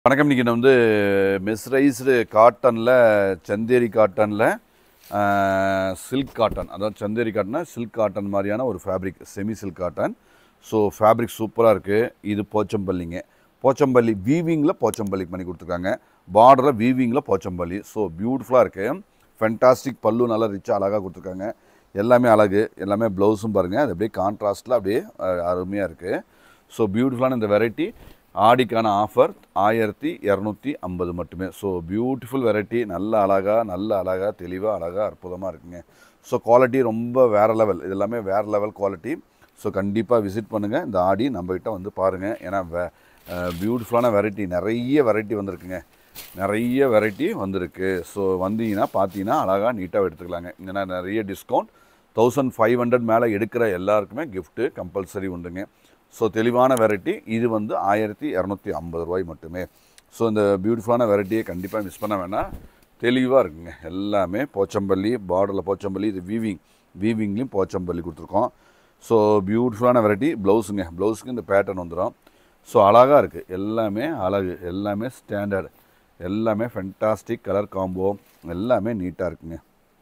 வணக்கம் இன்றைக்கி நான் வந்து மெஸ்ரைஸ்டு காட்டனில் சந்தேரி காட்டனில் சில்க் காட்டன் அதாவது சந்தேரி காட்டனா சில்க் காட்டன் மாதிரியான ஒரு fabric semi silk cotton so fabric சூப்பராக இருக்குது இது போச்சம்பள்ளிங்க போச்சம்பள்ளி வீவிங்கில் போச்சம்பள்ளி பண்ணி கொடுத்துருக்காங்க பார்டரில் வீவிங்கில் போச்சம்பள்ளி ஸோ பியூட்டிஃபுல்லாக இருக்குது ஃபென்டாஸ்டிக் பல்லு நல்லா ரிச்சாக அழகாக கொடுத்துருக்காங்க எல்லாமே அழகு எல்லாமே ப்ளவுஸும் பாருங்கள் அது அப்படியே கான்ட்ராஸ்ட்டில் அப்படியே அருமையாக இருக்குது ஸோ பியூட்டிஃபுல்லான இந்த வெரைட்டி ஆடிக்கான ஆஃபர் ஆயிரத்தி இரநூத்தி ஐம்பது மட்டுமே ஸோ பியூட்டிஃபுல் வெரைட்டி நல்ல அழகாக நல்ல அழகாக தெளிவாக அழகாக அற்புதமாக இருக்குங்க ஸோ குவாலிட்டி ரொம்ப வேறு லெவல் இது எல்லாமே வேறு லெவல் குவாலிட்டி ஸோ கண்டிப்பாக விசிட் பண்ணுங்கள் இந்த ஆடி நம்மக்கிட்ட வந்து பாருங்கள் ஏன்னா வே பியூட்டிஃபுல்லான வெரைட்டி நிறைய வெரைட்டி வந்திருக்குங்க நிறைய வெரைட்டி வந்திருக்கு ஸோ வந்தீங்கன்னா பார்த்தீங்கன்னா அழகாக நீட்டாக எடுத்துக்கலாங்க ஏன்னா நிறைய டிஸ்கவுண்ட் தௌசண்ட் ஃபைவ் ஹண்ட்ரட் மேலே எடுக்கிற எல்லாருக்குமே கிஃப்ட்டு கம்பல்சரி உண்டுங்க ஸோ தெளிவான வெரைட்டி இது வந்து ஆயிரத்தி இரநூத்தி ஐம்பது ரூபாய் மட்டுமே ஸோ இந்த பியூட்டிஃபுல்லான வெரைட்டியை கண்டிப்பாக மிஸ் பண்ண வேணாம் தெளிவாக இருக்குங்க எல்லாமே போச்சம்பள்ளி பார்டரில் போச்சம்பள்ளி இது வீவிங் வீவிங்லேயும் போச்சம்பள்ளி கொடுத்துருக்கோம் ஸோ பியூட்டிஃபுல்லான வெரைட்டி ப்ளவுஸுங்க ப்ளவுஸுக்கு இந்த பேட்டர்ன் வந்துடும் ஸோ அழகாக இருக்குது எல்லாமே அழகு எல்லாமே ஸ்டாண்டர்ட் எல்லாமே ஃபென்டாஸ்டிக் கலர் காம்போ எல்லாமே நீட்டாக இருக்குங்க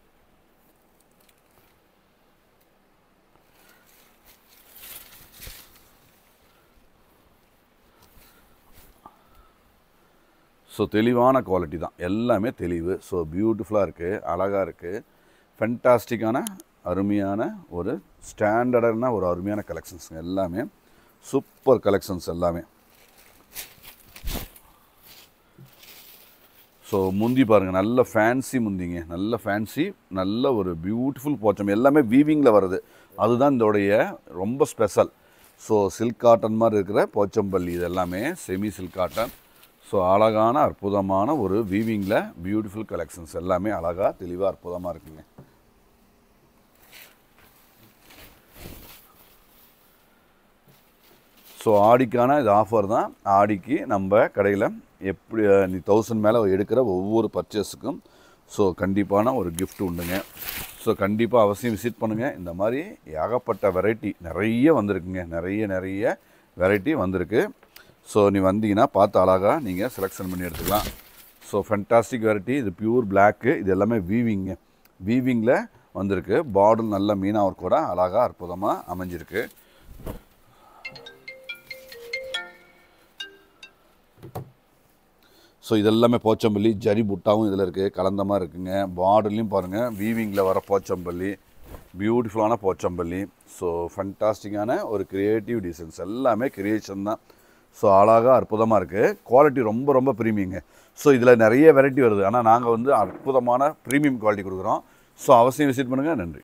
ஸோ தெளிவான குவாலிட்டி தான் எல்லாமே தெளிவு ஸோ பியூட்டிஃபுல்லாக இருக்குது அழகாக இருக்குது ஃபென்டாஸ்டிக்கான அருமையான ஒரு ஸ்டாண்டர்டான ஒரு அருமையான கலெக்ஷன்ஸுங்க எல்லாமே சூப்பர் கலெக்ஷன்ஸ் எல்லாமே ஸோ முந்தி பாருங்கள் நல்ல ஃபேன்சி முந்திங்க நல்ல ஃபேன்சி நல்ல ஒரு பியூட்டிஃபுல் போச்சம் எல்லாமே வீவிங்கில் வருது அதுதான் இதோடைய ரொம்ப ஸ்பெஷல் ஸோ சில்க் காட்டன் மாதிரி இருக்கிற போச்சம்பள்ளி இது எல்லாமே செமி சில்க் காட்டன் ஸோ அழகான அற்புதமான ஒரு வீவிங்கில் பியூட்டிஃபுல் கலெக்ஷன்ஸ் எல்லாமே அழகாக தெளிவாக அற்புதமாக இருக்குங்க ஸோ ஆடிக்கான இது ஆஃபர் தான் ஆடிக்கு நம்ம கடையில் எப்படி அஹ், நீ தௌசண்ட் மேலே எடுக்கிற ஒவ்வொரு பர்ச்சேஸுக்கும் ஸோ கண்டிப்பான ஒரு gift உண்டுங்க ஸோ கண்டிப்பாக அவசியம் விசிட் பண்ணுங்கள் இந்த மாதிரி ஏகப்பட்ட வெரைட்டி நிறைய வந்திருக்குங்க நிறைய நிறைய வெரைட்டி வந்திருக்கு ஸோ நீ வந்தீங்கன்னா பார்த்து அழகாக நீங்கள் செலெக்ஷன் பண்ணி எடுத்துக்கலாம் ஸோ ஃபென்டாஸ்டிக் வெரைட்டி இது பியூர் பிளாக்கு இது எல்லாமே வீவிங்க வீவிங்கில் வந்திருக்கு பார்டர் நல்ல மீனா ஒர்க் கூட அழகாக அற்புதமாக அமைஞ்சிருக்கு ஸோ இதெல்லாமே போச்சம்பள்ளி ஜரி புட்டாவும் இதில் இருக்குது கலந்த மாதிரி இருக்குங்க பார்டர்லையும் பாருங்கள் வீவிங்கில் வர போச்சம்பள்ளி பியூட்டிஃபுல்லான போச்சம்பள்ளி ஸோ ஃபண்டாஸ்டிக்கான ஒரு கிரியேட்டிவ் டிசைன்ஸ் எல்லாமே கிரியேஷன் தான் ஸோ அழகாக அற்புதமாக இருக்குது குவாலிட்டி ரொம்ப ரொம்ப ப்ரீமியங்க ஸோ இதில் நிறைய வெரைட்டி வருது ஆனால் நாங்கள் வந்து அற்புதமான ப்ரீமியம் குவாலிட்டி கொடுக்குறோம் ஸோ அவசியம் விசிட் பண்ணுங்கள் நன்றி